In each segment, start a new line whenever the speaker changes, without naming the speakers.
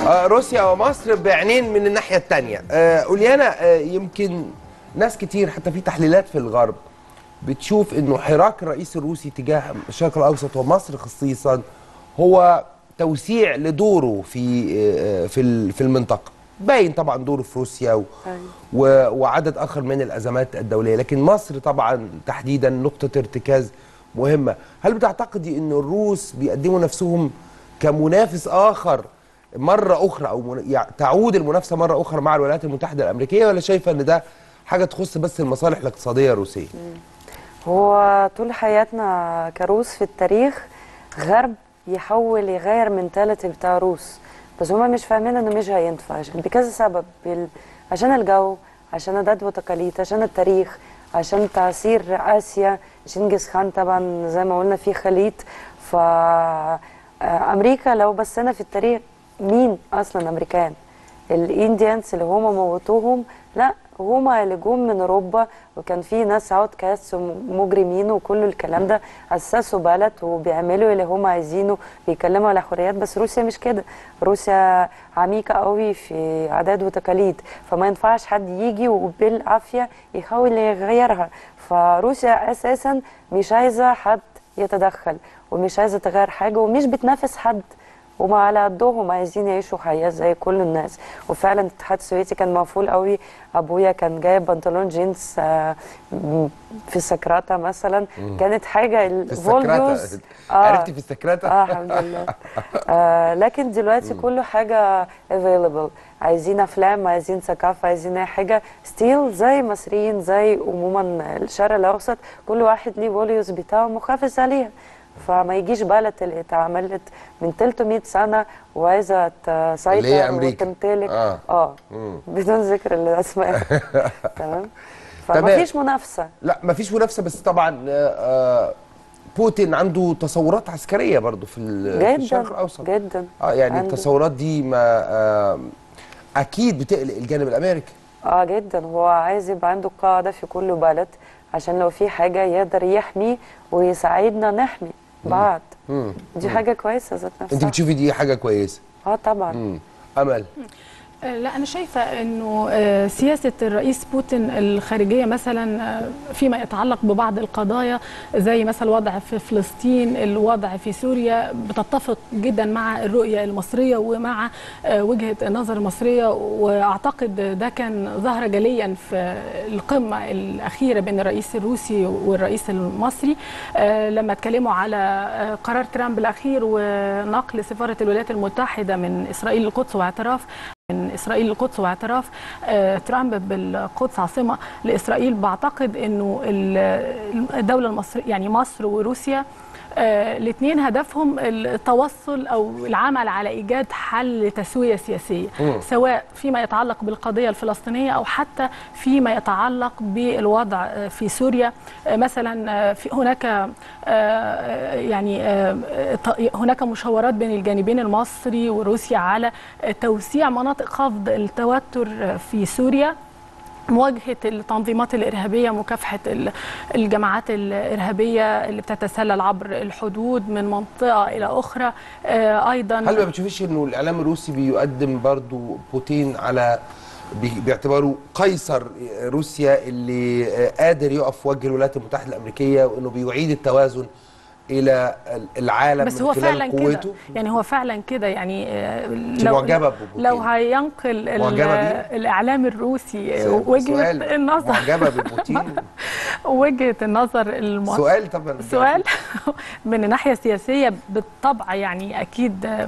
آه، روسيا ومصر بعينين من الناحيه الثانيه أوليانا آه، يمكن ناس كتير حتى في تحليلات في الغرب بتشوف انه حراك الرئيس الروسي تجاه الشرق الاوسط ومصر خصيصا هو توسيع لدوره في آه، في ال- في المنطقه باين طبعا دوره في روسيا و و- وعدد اخر من الازمات الدوليه لكن مصر طبعا تحديدا نقطه ارتكاز مهمه هل بتعتقدي ان الروس بيقدموا نفسهم كمنافس اخر مره اخرى او من... يع- تعود المنافسه مره اخرى مع الولايات المتحده الامريكيه ولا شايفه ان ده حاجه تخص بس المصالح الاقتصاديه الروسيه
هو طول حياتنا كروس في التاريخ غرب يحاول يغير منتاليتي بتاع روس بس هما مش فاهمين انه مش هينفع عشان بكذا سبب بال... عشان الجو عشان عادات وتقاليد عشان التاريخ عشان تأثير آسيا جنكيز خان طبعا زي ما قلنا في خليط ف آه، أمريكا لو بصينا في التاريخ مين أصلا أمريكان الانديانز اللي هم موتوهم لا هما اللي جم من اوروبا وكان في ناس اوت كاست ومجرمين وكل الكلام ده اسسوا بلد وبيعملوا اللي هم عايزينه بيتكلموا على حريات بس روسيا مش كده روسيا عميقه قوي في عادات وتقاليد فما ينفعش حد يجي وبالعافيه يحاول يغيرها فروسيا اساسا مش عايزه حد يتدخل ومش عايزه تغير حاجه ومش بتنافس حد وما على قدهم عايزين يعيشوا حياه زي كل الناس وفعلا الاتحاد السوفيتي كان مقفول قوي ابويا كان جايب بنطلون جينز آه، م- في سكراتا مثلا كانت حاجه
في
الفوليوز
السكراتة عرفتي في السكراتة
اه الحمد لله آه لكن دلوقتي كله حاجه افيلبل عايزين افلام عايزين ثقافه عايزين اي حاجه ستيل زي مصريين زي عموما الشرق الاوسط كل واحد ليه فوليوز بتاعه محافظ عليها فما يجيش بلد اللي اتعملت من 300 سنه وعايزه تسيطر
اللي هي أمريكا.
وتمتلك
آه.
اه
مم.
بدون ذكر الاسماء تمام
تمام.
فما فيش منافسه
لا مفيش منافسه بس طبعا آه، آه، بوتين عنده تصورات عسكريه برضو في ال- في الشرق
جدا
الاوسط
جدا
اه يعني
عنده.
التصورات دي ما آه اكيد بتقلق الجانب الامريكي
اه جدا هو عايز يبقى عنده قاعدة في كل بلد عشان لو في حاجة يقدر يحمي ويساعدنا نحمي بعض
مم.
دي حاجة كويسة ذات
انت
نفسها
بتشوفي دي حاجه كويسه
اه طبعا
مم. امل
آه، لا أنا شايفة أنه آه، سياسة الرئيس بوتين الخارجية مثلا آه، فيما يتعلق ببعض القضايا زي مثلا الوضع في فلسطين الوضع في سوريا بتتفق جدا مع الرؤية المصرية ومع آه، وجهة النظر المصرية وأعتقد ده كان ظهر جليا في القمة الأخيرة بين الرئيس الروسي والرئيس المصري آه، لما اتكلموا على آه، قرار ترامب الأخير ونقل سفارة الولايات المتحدة من إسرائيل للقدس واعتراف من اسرائيل للقدس واعتراف آه، ترامب بالقدس عاصمه لاسرائيل بعتقد انه ال- الدوله المصريه يعني مصر وروسيا الاثنين هدفهم التوصل او العمل على ايجاد حل لتسويه سياسيه
مم.
سواء فيما يتعلق بالقضيه الفلسطينيه او حتى فيما يتعلق بالوضع آه، في سوريا آه، مثلا آه، في هناك آه، آه، يعني آه، ط- هناك مشاورات بين الجانبين المصري وروسيا على آه، توسيع مناطق خفض التوتر آه، في سوريا مواجهة التنظيمات الإرهابية مكافحة ال- الجماعات الإرهابية اللي بتتسلل عبر الحدود من منطقة إلى أخرى آه، أيضا
هل ما بتشوفيش انه الاعلام الروسي بيقدم برضو بوتين على بي- باعتباره قيصر روسيا اللي آه، قادر يقف في وجه الولايات المتحده الامريكيه وانه بيعيد التوازن الى العالم
بس
من
هو
خلال
فعلا كده
قوته
يعني هو فعلا كده يعني آه،
أنت معجبة ببوتين.
لو هينقل ال-
معجبة بيه؟
الإعلام الروسي
س-
وجهة
سؤال.
النظر
معجبه ببوتين
وجهة النظر المصري
سؤال طبعا
سؤال من الناحية السياسية بالطبع يعني أكيد آه،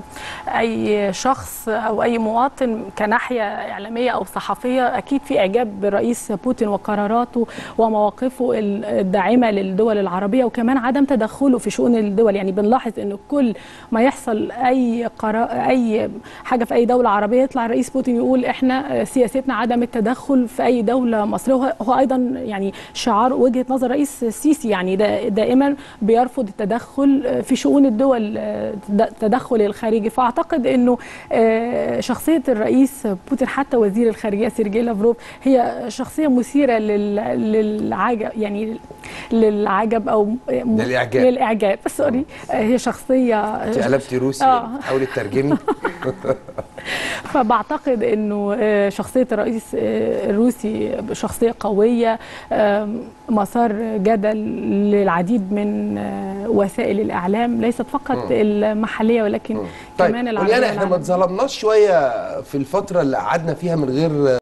أي شخص أو أي مواطن كناحية إعلامية أو صحفية أكيد في إعجاب بالرئيس بوتين وقراراته ومواقفه ال- الداعمة للدول العربية وكمان عدم تدخله في شؤون الدول يعني بنلاحظ إنه كل ما يحصل أي قرار أي حاجة في أي دولة عربية يطلع الرئيس بوتين يقول إحنا آه، سياستنا عدم التدخل في أي دولة مصرية وهو- هو أيضا يعني شعار وجهة نظر الرئيس السيسي يعني دا دائما بيرفض التدخل في شؤون الدول التدخل الخارجي فأعتقد أنه آه، شخصية الرئيس بوتين حتى وزير الخارجية سيرجي لافروف هي شخصية مثيرة لل- للعجب يعني للعجب أو م-
للإعجاب.
للإعجاب سوري آه، هي شخصية
انت قلبتي روسي
آه.
حاولي تترجمي
فبعتقد انه آه، شخصيه الرئيس آه، الروسي شخصيه قويه آم، مسار جدل للعديد من آه، وسائل الاعلام ليست فقط المحليه ولكن
طيب
كمان العربيه
قولي احنا ما
والعالمية.
اتظلمناش شويه في الفتره اللي قعدنا فيها من غير